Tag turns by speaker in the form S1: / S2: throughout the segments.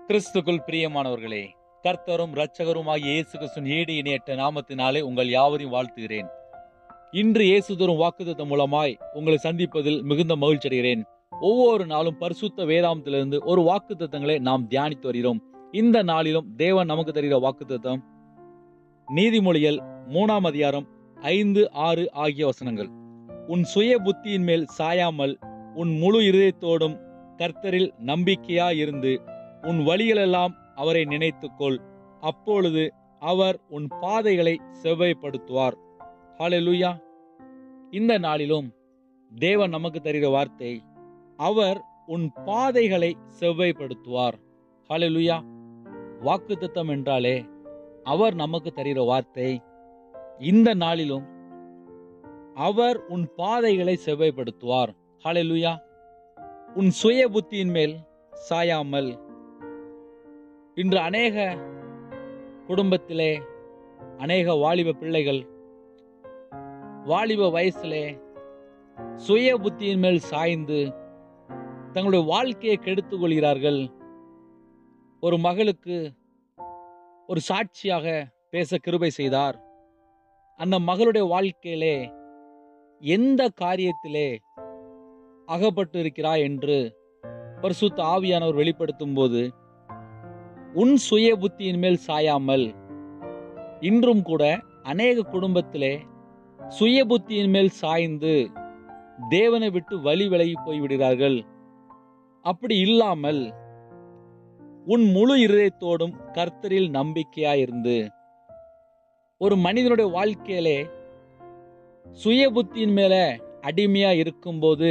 S1: கிறிஸ்துக்குள் பிரியமானவர்களே கர்த்தரும் இரட்சகருமாகிய இயேசு கிறிஸ்துவின் ஈடு இணையற்ற நாமத்தினாலே உங்கள் யாவரையும் வாழ்த்துகிறேன் இன்று இயேசு தரும் வாக்குத்தத்தம் மூலமாய் உங்களை சந்திப்பதில் மிகுந்த மகிழ்ச்சி அடைகிறேன் ஒவ்வொரு நாளும் பரிசுத்த வேதாந்தத்திலிருந்து ஒரு வாக்குத்தத்தங்களை நாம் தியானித்து வருகிறோம் இந்த நாளிலும் தேவன் நமக்கு தருகிற வாக்குத்தத்தம் நீதிமொழிகள் மூணாம் அதிகாரம் ஐந்து ஆறு ஆகிய வசனங்கள் உன் சுய புத்தியின் மேல் சாயாமல் உன் முழு இருதயத்தோடும் கர்த்தரில் நம்பிக்கையா இருந்து உன் வழிகளெல்லாம் அவரை நினைத்துக்கொள் அப்பொழுது அவர் உன் பாதைகளை செவ்வாய்ப்படுத்துவார் ஹalleluya இந்த நாளிலும் தேவன் நமக்கு தருகிற வார்த்தை அவர் உன் பாதைகளை செவ்வாய்ப்படுத்துவார் ஹalleluya வாக்குத்தத்தம் என்றாலே அவர் நமக்கு தருகிற வார்த்தை இந்த நாளிலும் அவர் உன் பாதைகளை செவ்வாய்ப்படுத்துவார் ஹalleluya உன் சுய புத்தியின் மேல் சாயாமல் இன்று அநேக குடும்பத்திலே அநேக வாலிப பிள்ளைகள் வாலிப வயசிலே சுய புத்தியின் மேல் சாய்ந்து தங்களுடைய வாழ்க்கையை கெடுத்துக் கொள்கிறார்கள் ஒரு மகளுக்கு ஒரு சாட்சியாக பேச கிருபை செய்தார் அந்த மகளுடைய வாழ்க்கையிலே எந்த காரியத்திலே அகப்பட்டு இருக்கிறாய் என்று பரிசுத்த ஆவியானவர் வெளிப்படுத்தும் போது உன் சுய புத்தியின் மேல் சாயாமல் இன்றும் கூட அநேக குடும்பத்திலே சுய புத்தியின் மேல் சாய்ந்து தேவனை விட்டு வழி விலகி போய்விடுகிறார்கள் அப்படி இல்லாமல் உன் முழு இருதயத்தோடும் கர்த்தரில் நம்பிக்கையாயிருந்து ஒரு மனிதனுடைய வாழ்க்கையிலே சுய புத்தியின் மேல அடிமையா இருக்கும்போது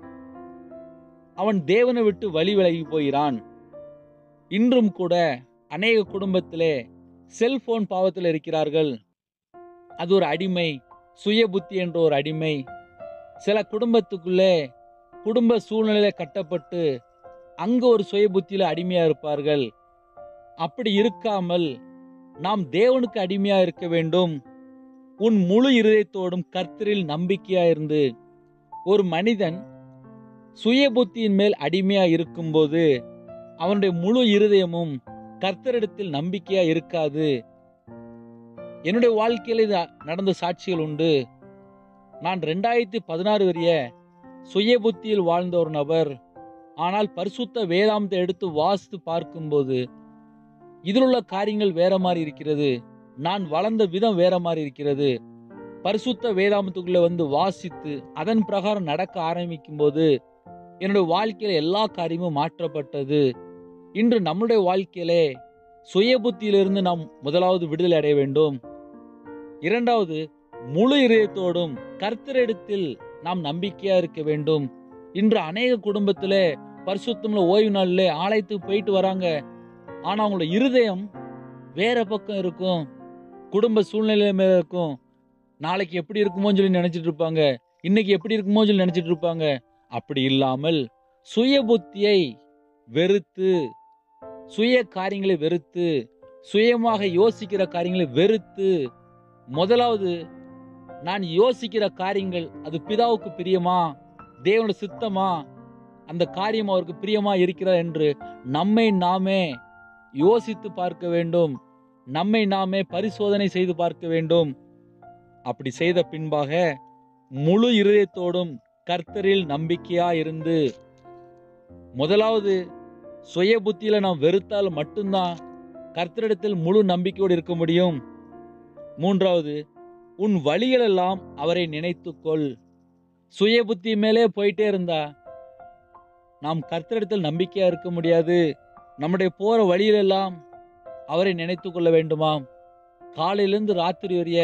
S1: அவன் தேவனை விட்டு வழி விலகி போகிறான் இன்றும் கூட அநேக குடும்பத்திலே செல்போன் பாவத்தில் இருக்கிறார்கள் அது ஒரு அடிமை சுய புத்தி என்ற ஒரு அடிமை சில குடும்பத்துக்குள்ளே குடும்ப சூழ்நிலையில கட்டப்பட்டு அங்க ஒரு சுய புத்தியில அடிமையா இருப்பார்கள் அப்படி இருக்காமல் நாம் தேவனுக்கு அடிமையா இருக்க வேண்டும் உன் முழு இருதயத்தோடும் கர்த்தரில் நம்பிக்கையா இருந்து ஒரு மனிதன் சுய புத்தியின் மேல் அடிமையா இருக்கும்போது அவனுடைய முழு இருதயமும் கர்த்தரிடத்தில் நம்பிக்கையா இருக்காது என்னுடைய வாழ்க்கையில இது நடந்த சாட்சிகள் உண்டு நான் ரெண்டாயிரத்தி பதினாறு வரைய சுய புத்தியில் வாழ்ந்த ஒரு நபர் ஆனால் பரிசுத்த வேதாந்தத்தை எடுத்து வாசித்து பார்க்கும்போது இதில் உள்ள காரியங்கள் வேற மாதிரி இருக்கிறது நான் வளர்ந்த விதம் வேற மாதிரி இருக்கிறது பரிசுத்த வேதாந்தத்துக்குள்ள வந்து வாசித்து அதன் பிரகாரம் நடக்க ஆரம்பிக்கும் போது என்னுடைய வாழ்க்கையில எல்லா காரியமும் மாற்றப்பட்டது இன்று நம்முடைய வாழ்க்கையிலே சுய புத்தியிலிருந்து நாம் முதலாவது விடுதலை அடைய வேண்டும் இரண்டாவது முழு இதயத்தோடும் கர்த்தரிடத்தில் நாம் நம்பிக்கையா இருக்க வேண்டும் இன்று அநேக குடும்பத்திலே பரிசுத்தம்ல ஓய்வு நாளிலே ஆலயத்துக்கு போயிட்டு வராங்க ஆனா அவங்களோட இருதயம் வேற பக்கம் இருக்கும் குடும்ப சூழ்நிலை மேல இருக்கும் நாளைக்கு எப்படி இருக்குமோன்னு சொல்லி நினைச்சிட்டு இருப்பாங்க இன்னைக்கு எப்படி இருக்குமோ சொல்லி நினைச்சிட்டு இருப்பாங்க அப்படி இல்லாமல் சுய புத்தியை வெறுத்து சுய காரியங்களை வெறுத்து சுயமாக யோசிக்கிற காரியங்களை வெறுத்து முதலாவது நான் யோசிக்கிற காரியங்கள் அது பிதாவுக்கு பிரியமா தேவனோட சித்தமா அந்த காரியம் அவருக்கு பிரியமா இருக்கிறதா என்று நம்மை நாமே யோசித்து பார்க்க வேண்டும் நம்மை நாமே பரிசோதனை செய்து பார்க்க வேண்டும் அப்படி செய்த பின்பாக முழு இருதயத்தோடும் கர்த்தரில் நம்பிக்கையா இருந்து முதலாவது சுய புத்தியில நாம் வெறுத்தால் மட்டும்தான் கர்த்தரிடத்தில் முழு நம்பிக்கையோடு இருக்க முடியும் மூன்றாவது உன் வழிகளெல்லாம் அவரை நினைத்துக்கொள் சுய புத்தி மேலே போயிட்டே இருந்தா நாம் கர்த்தரிடத்தில் நம்பிக்கையா இருக்க முடியாது நம்முடைய போற வழியிலெல்லாம் அவரை நினைத்து கொள்ள வேண்டுமாம் காலையிலிருந்து ராத்திரி வரைய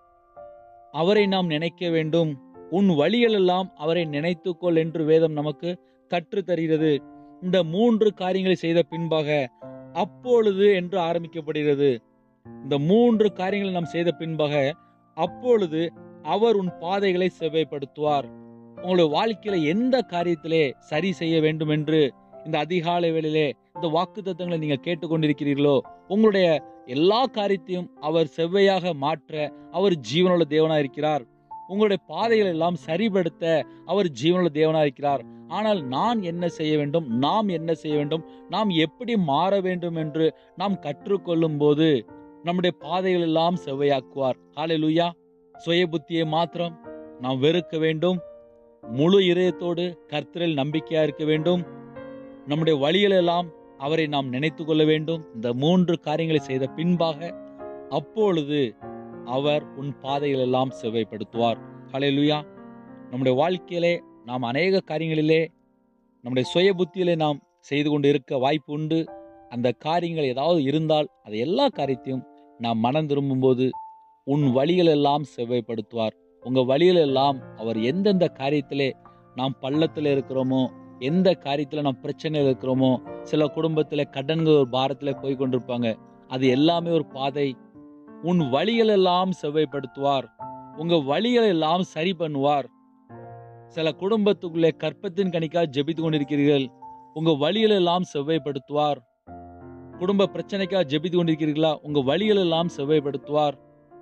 S1: அவரை நாம் நினைக்க வேண்டும் உன் வழிகளெல்லாம் அவரை நினைத்துக்கொள் என்று வேதம் நமக்கு கற்றுத் தருகிறது இந்த மூன்று காரியங்களை செய்த பின்பாக அப்பொழுது என்று ஆரம்பிக்கப்படுகிறது இந்த மூன்று காரியங்களை நாம் செய்த பின்பாக அப்பொழுது அவர் உன் பாதைகளை செவ்வாய்ப்படுத்துவார் உங்களுடைய வாழ்க்கையில எந்த காரியத்திலே சரி செய்ய வேண்டும் என்று இந்த அதிகாலை வேளையிலே இந்த வாக்கு தத்தங்களை நீங்க கேட்டுக்கொண்டிருக்கிறீர்களோ உங்களுடைய எல்லா காரியத்தையும் அவர் செவ்வையாக மாற்ற அவர் ஜீவனுள்ள தேவனா இருக்கிறார் உங்களுடைய பாதைகள் எல்லாம் சரிபடுத்த அவர் ஜீவனுள்ள தேவனாக இருக்கிறார் ஆனால் நான் என்ன செய்ய வேண்டும் நாம் என்ன செய்ய வேண்டும் நாம் எப்படி மாற வேண்டும் என்று நாம் கற்றுக்கொள்ளும் போது நம்முடைய பாதைகள் எல்லாம் செவ்வையாக்குவார் ஹalleluya சுய புத்தியை மாத்திரம் நாம் வெறுக்க வேண்டும் முழு இதயத்தோடு கர்த்தரில் நம்பிக்கையா இருக்க வேண்டும் நம்முடைய வழிகள் எல்லாம் அவரை நாம் நினைத்து கொள்ள வேண்டும் இந்த மூன்று காரியங்களை செய்த பின்பாக அப்பொழுது அவர் உன் பாதைகள் எல்லாம் செவ்வைப்படுத்துவார் ஹalleluya நம்முடைய வாழ்க்கையிலே நாம் அநேக காரியங்களிலே நம்முடைய சுய புத்தியிலே நாம் செய்து கொண்டு இருக்க வாய்ப்பு உண்டு அந்த காரியங்கள் ஏதாவது இருந்தால் அது எல்லா காரியத்தையும் நாம் மனம் திரும்பும்போது உன் வழிகள் எல்லாம் செவ்வைப்படுத்துவார் உங்க வழிகள் எல்லாம் அவர் எந்தெந்த காரியத்திலே நாம் பள்ளத்தில் இருக்கிறோமோ எந்த காரியத்தில் நாம் பிரச்சனையில் இருக்கிறோமோ சில குடும்பத்தில் கடன்கள் ஒரு பாரத்தில் போய் கொண்டிருப்பாங்க அது எல்லாமே ஒரு பாதை உன் வழிகள் எல்லாம் செவ்வைப்படுத்துவார் உங்க வழிகள் எல்லாம் சரி பண்ணுவார் சில குடும்பத்துக்குள்ளே கற்பத்தின் கணிக்காக ஜெபித்து கொண்டிருக்கிறீர்கள் உங்க வழிகள் எல்லாம் செவ்வைப்படுத்துவார் குடும்ப பிரச்சனைக்காக ஜெபித்து கொண்டிருக்கிறீர்களா உங்க வழிகள் எல்லாம் செவ்வைப்படுத்துவார்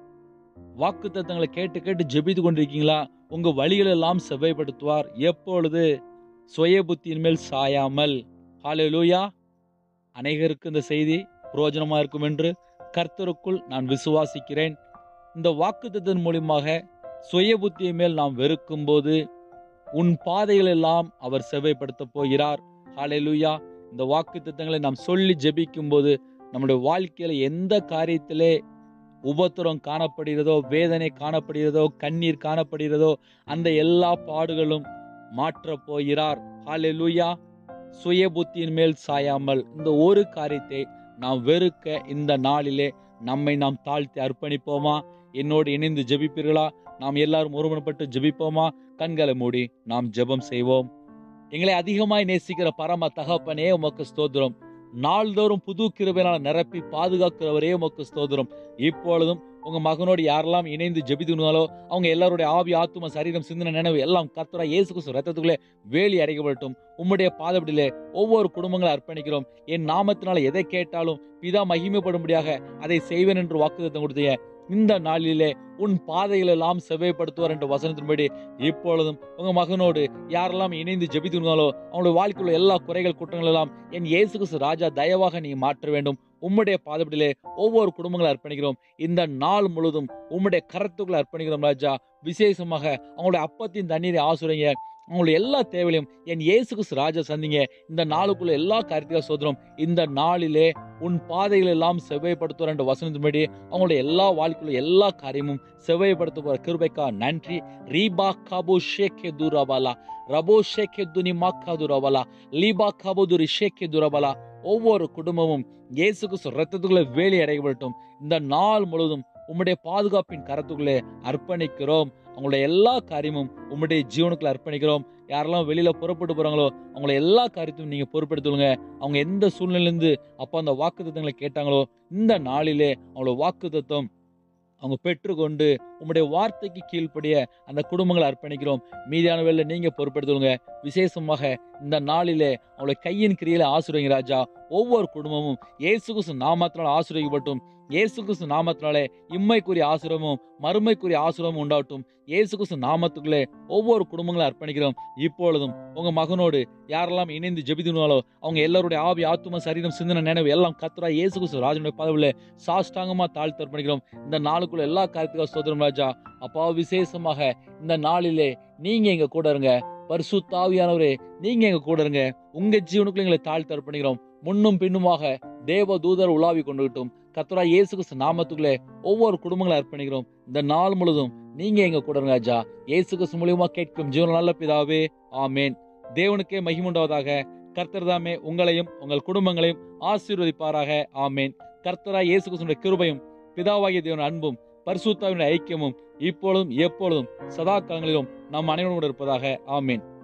S1: வாக்கு தத்தங்களை கேட்டு கேட்டு ஜெபித்து கொண்டிருக்கீங்களா உங்க வழிகள் எல்லாம் செவ்வைப்படுத்துவார் எப்பொழுது சுய புத்தியின் மேல் சாயாமல் ஹalleluya அநேகருக்கு இந்த செய்தி பிரயோஜனமா இருக்கும் என்று கர்த்தருக்குள் நான் விசுவாசிக்கிறேன் இந்த வாக்குத்தத்தின் மூலியமாக சுய புத்தியை மேல் நாம் வெறுக்கும் போது உன் பாதைகள் எல்லாம் அவர் செவ்வைப்படுத்த போகிறார் ஹalleluya இந்த வாக்குத்தத்தங்களை நாம் சொல்லி ஜெபிக்கும் போது நம்முடைய வாழ்க்கையில எந்த காரியத்திலே உபத்திரம் காணப்படுகிறதோ வேதனை காணப்படுகிறதோ கண்ணீர் காணப்படுகிறதோ அந்த எல்லா பாடுகளும் மாற்றப் போகிறார் ஹalleluya சுய புத்தியின் மேல் சாயாமல் இந்த ஒரு காரியத்தை நாம் வெறுக்க இந்த நாளிலே நம்மை நாம் தாழ்த்தி அர்ப்பணிப்போமா என்னோடு இணைந்து ஜெபிப்பீர்களா நாம் எல்லாரும் ஒருமனப்பட்டு ஜெபிப்போமா கண்களை மூடி நாம் ஜெபம் செய்வோம் எங்களை அதிகமாய் நேசிக்கிற பரம தகப்பனே உமக்கு ஸ்தோத்திரம் நாள்தோறும் புது கிருபையினால் நிரப்பி பாதுகாக்கிறவரே உமக்கு ஸ்தோத்திரம் இப்பொழுதும் உங்க மகனோடு யாரெல்லாம் இணைந்து ஜெபித்துனாலோ அவங்க எல்லாருடைய ஆவி ஆத்தும சரீரம் சிந்தனை நினைவு எல்லாம் கர்த்தரா இயேசு கிறிஸ்து ரத்தத்துக்குள்ளே வேலி அடைக்கப்படட்டும் உம்முடைய பாதப்படியிலே ஒவ்வொரு குடும்பங்களை அர்ப்பணிக்கிறோம் என் நாமத்தினால எதை கேட்டாலும் பிதா மகிமைப்படும்படியாக அதை செய்வேன் என்று வாக்குத்தத்தம் கொடுத்தீங்க இந்த நாளிலே உன் பாதைகள் எல்லாம் செவ்வைப்படுத்துவார் என்ற வசனத்தின்படி இப்பொழுதும் உங்க மகனோடு யாரெல்லாம் இணைந்து ஜெபித்துனாலோ அவங்களுடைய வாழ்க்கையில் எல்லா குறைகள் குற்றங்கள் எல்லாம் என் இயேசு கிறிஸ்து ராஜா தயவாக நீ மாற்ற வேண்டும் உம்முடைய பாதப்படியிலே ஒவ்வொரு குடும்பங்களை அர்ப்பணிக்கிறோம் இந்த நாள் முழுதும் உம்முடைய கரத்துக்குள்ள அர்ப்பணிக்கிறோம் ராஜா விசேஷமாக அவங்களுடைய அப்பத்தின் தண்ணீரை ஆசுரைங்க அவங்களுடைய எல்லா தேவையிலையும் என் இயேசு கிறிஸ்து ராஜா சந்திங்க இந்த நாளுக்குள்ள எல்லா காரியத்தையும் சோதரம் இந்த நாளிலே உன் பாதைகள் எல்லாம் செவ்வைப்படுத்துவார் என்ற வசனத்தின்படி அவங்களுடைய எல்லா வாழ்க்கையிலும் எல்லா காரியமும் செவ்வைப்படுத்த போற கிருபைக்கா நன்றி ரீபா காபு ஷேக்கே தூரபாலா ரபோ ஷேக்கே துனி மாக்கா துரபாலா லீபா காபு துரி ஷேக்கே துரபாலா ஒவ்வொரு குடும்பமும் இயேசு கிறிஸ்து ரத்தத்துக்குள்ளே வேலி அடையப்படட்டும் இந்த நாள் முழுவதும் உம்முடைய பாதுகாப்பின் கரத்துக்குள்ளே அர்ப்பணிக்கிறோம் அவங்களுடைய எல்லா காரியமும் உம்முடைய ஜீவனுக்குள்ள அர்ப்பணிக்கிறோம் யாரெல்லாம் வெளியில புறப்பட்டு போறாங்களோ அவங்கள எல்லா காரியத்தையும் நீங்க பொறுப்பெடுத்துடுங்க அவங்க எந்த சூழ்நிலையிலிருந்து அப்ப அந்த வாக்கு தத்துவங்களை கேட்டாங்களோ இந்த நாளிலே அவங்களோட வாக்கு தத்துவம் அவங்க பெற்றுக்கொண்டு உம்முடைய வார்த்தைக்கு கீழ்ப்படிய அந்த குடும்பங்களை அர்ப்பணிக்கிறோம் மீதியான வேலை நீங்க பொறுப்பெடுத்துடுங்க விசேஷமாக இந்த நாளிலே அவங்களுடைய கையின் கிரியில ஆசிரியங்க ராஜா ஒவ்வொரு குடும்பமும் இயேசு கிறிஸ்து நாமத்தினால் ஆசிரியப்பட்டும் இயேசு கிறிஸ்து நாமத்தினாலே இம்மைக்குரிய ஆசிரமும் மறுமைக்குரிய ஆசிரமும் உண்டாகட்டும் இயேசு கிறிஸ்து நாமத்துக்குள்ளே ஒவ்வொரு குடும்பங்களும் அர்ப்பணிக்கிறோம் இப்பொழுதும் உங்க மகனோடு யாரெல்லாம் இணைந்து ஜெபித்துனாலோ அவங்க எல்லாருடைய ஆவி ஆத்தும சரீரம் சிந்தனை நினைவு எல்லாம் கத்துறா இயேசு கிறிஸ்து ராஜனுடைய பதவியில சாஷ்டாங்கமா தாழ்த்து அர்ப்பணிக்கிறோம் இந்த நாளுக்குள்ள எல்லா காரியத்துக்கும் சோதரம் ராஜா அப்பா விசேஷமாக இந்த நாளிலே நீங்க எங்க கூட இருங்க பரிசுத்தாவியானவரே நீங்க எங்க கூட இருங்க உங்க ஜீவனுக்குள்ள எங்களை தாழ்த்து அர்ப்பணிக்கிறோம் முன்னும் பின்னுமாக தேவ தூதர் உலாவி கொண்டுகிட்டும் கத்தரா இயேசு கிறிஸ்து நாமத்துக்குள்ளே ஒவ்வொரு குடும்பங்களை அர்ப்பணிக்கிறோம் இந்த நாள் முழுதும் நீங்க எங்க கூட இருங்க ராஜா இயேசு கிறிஸ்து மூலியமா கேட்கும் ஜீவன நல்ல பிதாவே ஆமேன் தேவனுக்கே மகிமுண்டாவதாக கர்த்தர் தாமே உங்களையும் உங்கள் குடும்பங்களையும் ஆசீர்வதிப்பாராக ஆமேன் கர்த்தரா இயேசு கிறிஸ்துடைய கிருபையும் பிதாவாகிய தேவன் அன்பும் பரிசுத்தாவினுடைய ஐக்கியமும் இப்பொழுதும் எப்பொழுதும் சதா காலங்களிலும் நம் அனைவரோடு இருப்பதாக ஆமேன்